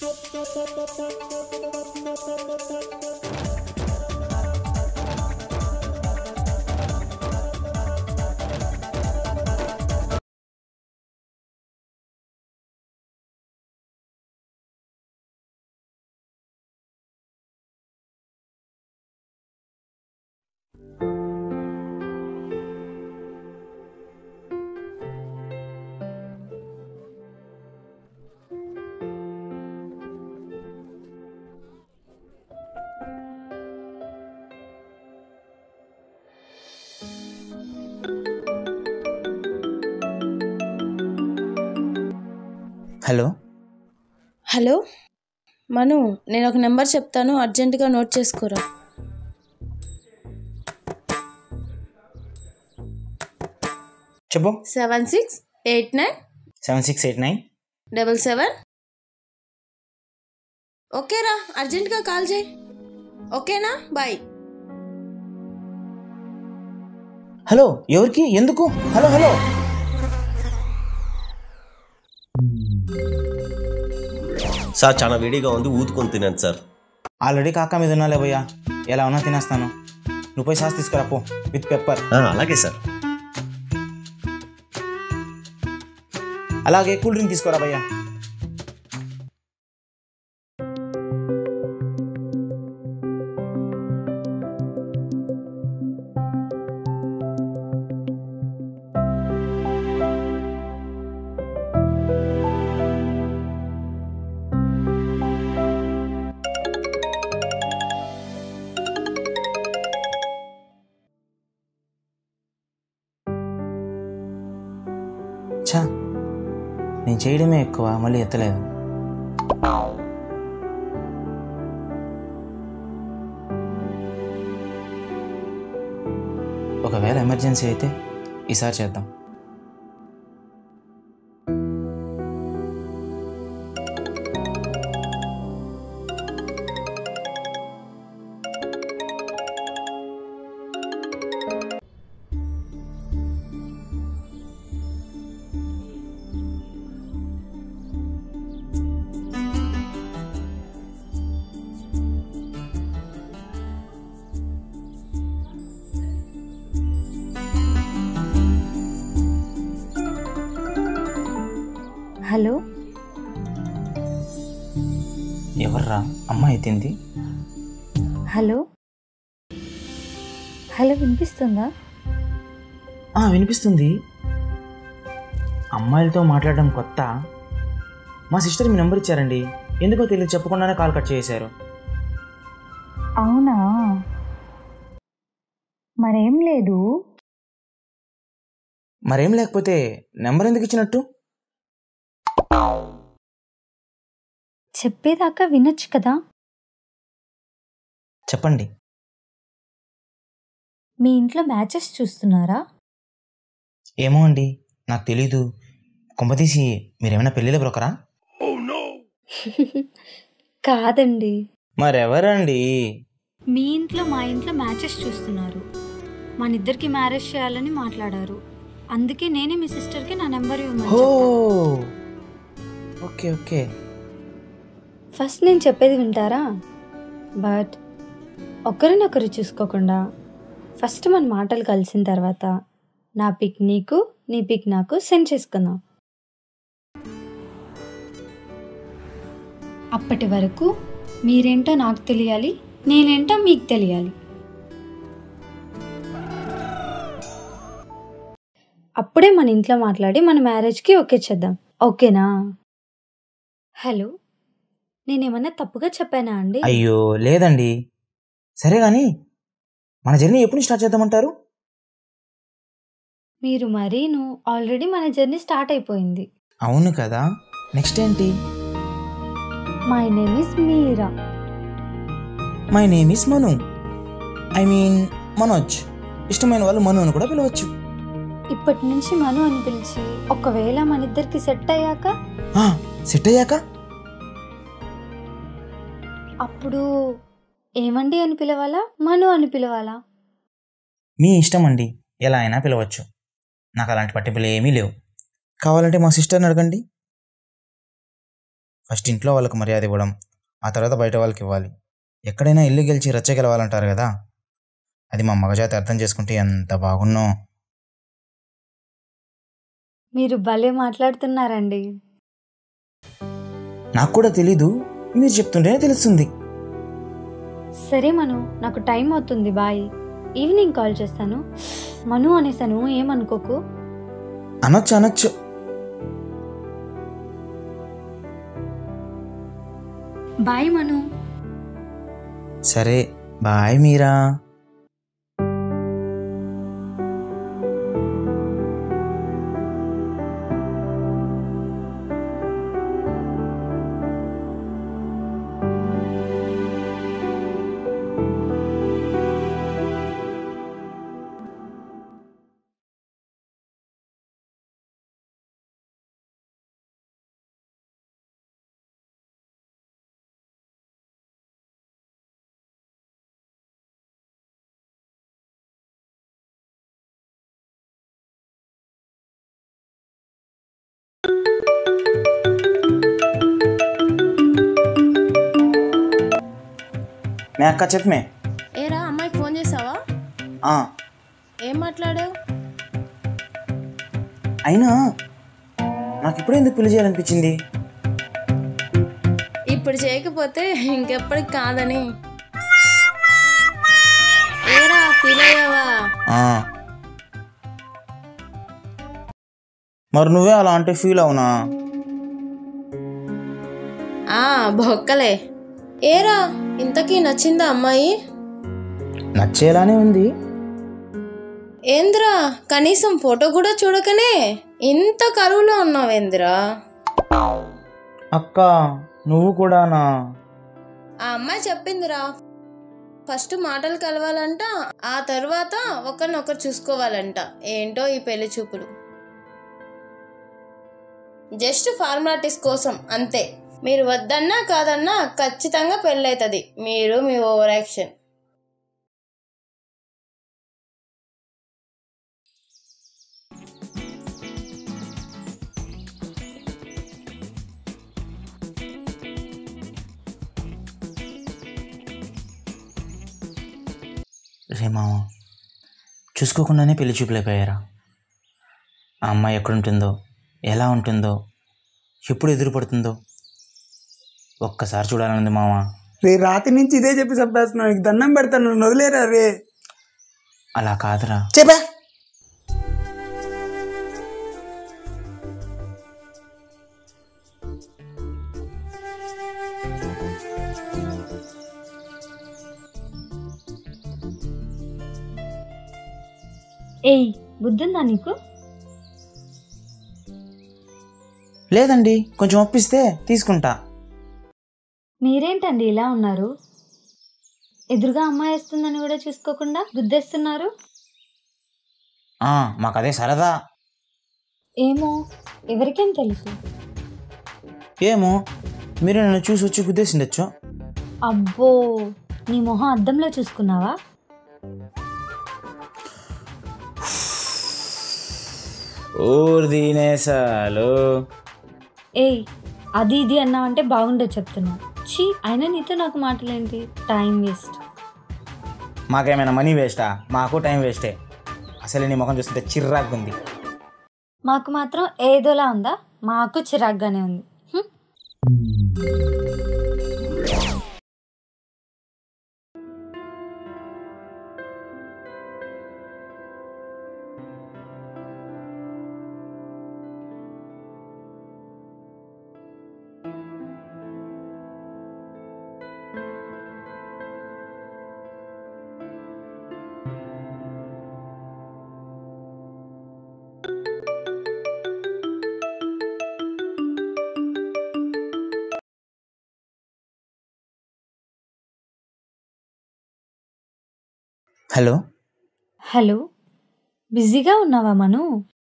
Hello hello మను నేను ఒక number చెప్తాను అర్జెంటుగా నోట్ చేసుకోరా చెప్పు seven six eight nine seven six eight nine double seven ఓకేరా అర్జెంటుగా కాల్ చేయి ఓకేనా బాయ్ హలో ఎవరికి ఎందుకు హలో హలో సార్ చాలా వేడిగా ఉంది ఊదుకొని తినండి సార్ ఆల్రెడీ కాకా మీద ఉన్నాలే భయ్యా ఎలా ఉన్నా తినేస్తాను నువ్వు పోయి సాస్ తీసుకురా పో విత్ పెప్పర్ ఆ, అలాగే సార్ అలాగే కూల్ డ్రింక్ తీసుకోరా భయ్యా ఛా నేను చేయడమే ఎక్కువ మళ్ళీ ఎత్తలేదు ఒకవేళ ఎమర్జెన్సీ అయితే ఈసారి చేద్దాం హలో ఎవర్రా అమ్మాయి ఎత్తింది హలో హలో వినిపిస్తుందా ఆ, వినిపిస్తుంది అమ్మాయిలతో మాట్లాడడం కొత్త మా సిస్టర్ మీ నెంబర్ ఇచ్చారండి ఎందుకో తెలియదు చెప్పకుండానే కాల్ కట్ చేశారు అవునా మరేం లేదు మరేం లేకపోతే నెంబర్ ఎందుకు ఇచ్చినట్టు చెప్పేదాకా వినొచ్చు కదా చెప్పండి మీ ఇంట్లో మ్యాచెస్ చూస్తున్నారా ఏమో అండి నాకు తెలీదు కొంపతీసి మీరేమైనా పెళ్ళిళ్ళ బ్రోకరా కాదండి మరెవరండి మీ ఇంట్లో మా ఇంట్లో మ్యాచెస్ చూస్తున్నారు మన ఇద్దరికి మ్యారేజ్ చేయాలని మాట్లాడారు అందుకే నేనే మీ సిస్టర్కి నా నెంబర్ ఇవ్వమని ఓ చెప్పా. ఓకే ఓకే ఫస్ట్ నేను చెప్పేది వింటారా బట్ ఒకరినొకరు చూసుకోకుండా ఫస్ట్ మన మాటలు కలిసిన తర్వాత నా పిక్ నీకు నీ పిక్ నాకు సెండ్ చేసుకుందాం అప్పటి వరకు మీరేంటో నాకు తెలియాలి నేనేంటో మీకు తెలియాలి అప్పుడే మన ఇంట్లో మాట్లాడి మన మ్యారేజ్కి ఓకే చేద్దాం ఓకేనా హలో నేనేమన్నా తప్పుగా చెప్పానా అండి అయ్యో లేదండి సరే కానీ మన జర్నీ ఎప్పుడు స్టార్ట్ చేద్దామంటారు మీరు మరీను ఆల్రెడీ మన జర్నీ స్టార్ట్ అయిపోయింది అవును కదా నెక్స్ట్ ఏంటి my name is Meera my name is Manu I mean Manoj ఇష్టమైన వాళ్ళు మను అని కూడా పిలవచ్చు ఇప్పటి నుంచి మను అని పిలిచి ఒకవేళ మన ఇద్దరికి సెట్ అయ్యాక ఆ, సెట్ అయ్యాక అప్పుడు ఏమండి అని పిలవాలా మను అని పిలవాలా మీ ఇష్టం అండి ఎలా అయినా పిలవచ్చు నాకు అలాంటి పట్టింపులు ఏమీ లేవు కావాలంటే మా సిస్టర్ని అడగండి ఫస్ట్ ఇంట్లో వాళ్ళకి మర్యాద ఇవ్వడం ఆ తర్వాత బయట వాళ్ళకి ఇవ్వాలి ఎక్కడైనా ఇల్లు గెలిచి రచ్చ గెలవాలంటారు కదా అది మా మగజాతి అర్థం చేసుకుంటే ఎంత బాగున్నో మీరు భలే మాట్లాడుతున్నారండి నాకు కూడా తెలీదు మీరు చెప్తుంటేనే తెలుస్తుంది సరే మను నాకు టైం అవుతుంది బాయ్ ఈవినింగ్ కాల్ చేస్తాను మను అనేసాను ఏమనుకోకు అనొచ్చు అనొచ్చు బాయ్ మను సరే బాయ్ మీరా మే అక్క చెప్పమే ఏరా అమ్మాయికి ఫోన్ చేసావా ఆ, ఏం మాట్లాడావు అయినా నాకు ఇప్పుడే ఎందుకు పెళ్లి చేయాలనిపించింది ఇప్పుడు చేయకపోతే ఇంకెప్పటికి కాదని ఏరా ఫీల్ అయ్యావా ఆ. మరి నువ్వే అలా అంటే ఫీల్ అవునా ఆ బొక్కలే ఏరా ఇంతకీ నచ్చిందా అమ్మాయి నచ్చేలానే ఉంది ఏంద్రా కనీసం ఫోటో కూడా చూడకనే ఇంత కరువులో ఉన్నావేంద్రా అక్క నువ్వు కూడానా ఆ అమ్మాయి చెప్పిందిరా ఫస్ట్ మాటలు కలవాలంట ఆ తర్వాత ఒకరినొకరు చూసుకోవాలంట ఏంటో ఈ పెళ్లి చూపులు జస్ట్ ఫార్మాలిటీస్ కోసం అంతే మీరు వద్దన్నా కాదన్నా ఖచ్చితంగా పెళ్ళవుతుంది మీరు మీ ఓవర్ యాక్షన్ రే మామ చూసుకోకుండానే పెళ్లి చూపులైపోయారా ఆ అమ్మాయి ఎక్కడుంటుందో ఎలా ఉంటుందో ఎప్పుడు ఎదురుపడుతుందో ఒక్కసారి చూడాలనుంది మామ రే రాత్రి నుంచి ఇదే చెప్పి చంపేస్తున్నావు నీకు దండం పెడతాను నన్ను వదిలేరా రే అలా కాదురా చెప్పా ఏయ్ బుద్ధుందా నీకు లేదండి కొంచెం ఒప్పిస్తే తీసుకుంటా మీరేంటండి ఇలా ఉన్నారు ఎదురుగా అమ్మాయి వస్తుందని కూడా చూసుకోకుండా గుద్దేస్తున్నారు ఆ, మాకు అదే సరదా ఏమో ఎవరికేం తెలుసు ఏమో మీరు నన్ను చూసి వచ్చి గుద్దేసిండొచ్చు అబ్బో నీ మొహం అద్దంలో చూసుకున్నావా ఓర్ దీనేసాలు ఏయ్ అది ఇది అన్నావంటే బాగుండదు చెప్తున్నా ఛీ అయినా నీతో నాకు మాటలేంటి టైం వేస్ట్ మాకేమైనా మనీ వేస్టా మాకు టైం వేస్టే అసలు నీ ముఖం చూస్తుంటే చిర్రాకు ఉంది మాకు మాత్రం ఏదోలా ఉందా మాకు చిరాగ్గానే ఉంది హ్మ్. హలో హలో బిజీగా ఉన్నావా మను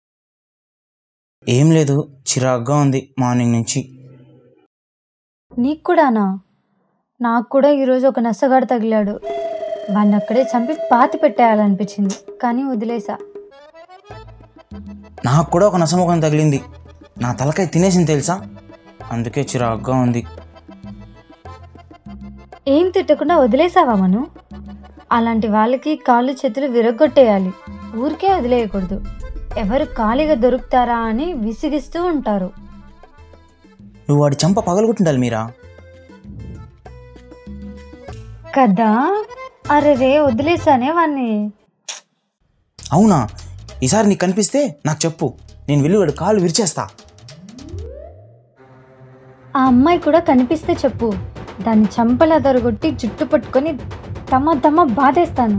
ఏం లేదు చిరాగ్గా ఉంది మార్నింగ్ నుంచి నీకు కూడానా నాకు కూడా ఈరోజు ఒక నష్టగాడు తగిలాడు వాడిని అక్కడే చంపి పాతి పెట్టేయాలనిపించింది కానీ వదిలేసా నాకు కూడా ఒక నసముఖం తగిలింది నా తలకాయ తినేసింది తెలుసా అందుకే చిరాగ్గా ఉంది ఏం తిట్టకుండా వదిలేసావా మను అలాంటి వాళ్ళకి కాళ్ళు చేతులు విరగొట్టేయాలి ఊరికే వదిలేయకూడదు ఎవరు ఖాళీగా దొరుకుతారా అని విసిగిస్తూ ఉంటారు నువ్వు వాడి చంప పగలగొట్టిండాలి మీరా కదా అరే రే వదిలేసానే వాణ్ణి అవునా ఈసారి నీకు కనిపిస్తే నాకు చెప్పు నేను వెళ్ళి వాడి కాళ్ళు విరిచేస్తా ఆ అమ్మాయి కూడా కనిపిస్తే చెప్పు దాన్ని చంపలా దొరగొట్టి జుట్టు పట్టుకొని తమ తమ బాధేస్తాను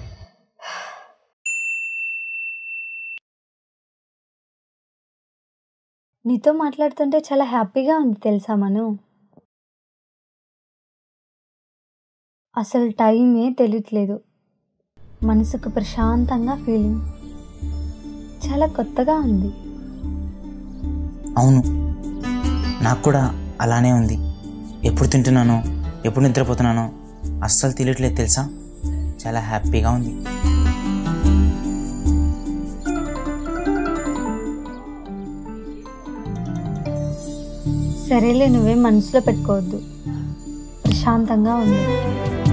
నీతో మాట్లాడుతుంటే చాలా హ్యాపీగా ఉంది తెలుసా మను అసలు టైమే తెలియట్లేదు మనసుకు ప్రశాంతంగా ఫీలింగ్ చాలా కొత్తగా ఉంది అవును నాకు కూడా అలానే ఉంది ఎప్పుడు తింటున్నానో ఎప్పుడు నిద్రపోతున్నానో అస్సలు తెలియట్లేదు తెలుసా చాలా హ్యాపీగా ఉంది సరేలే నువ్వేం మనసులో పెట్టుకోవద్దు ప్రశాంతంగా ఉంది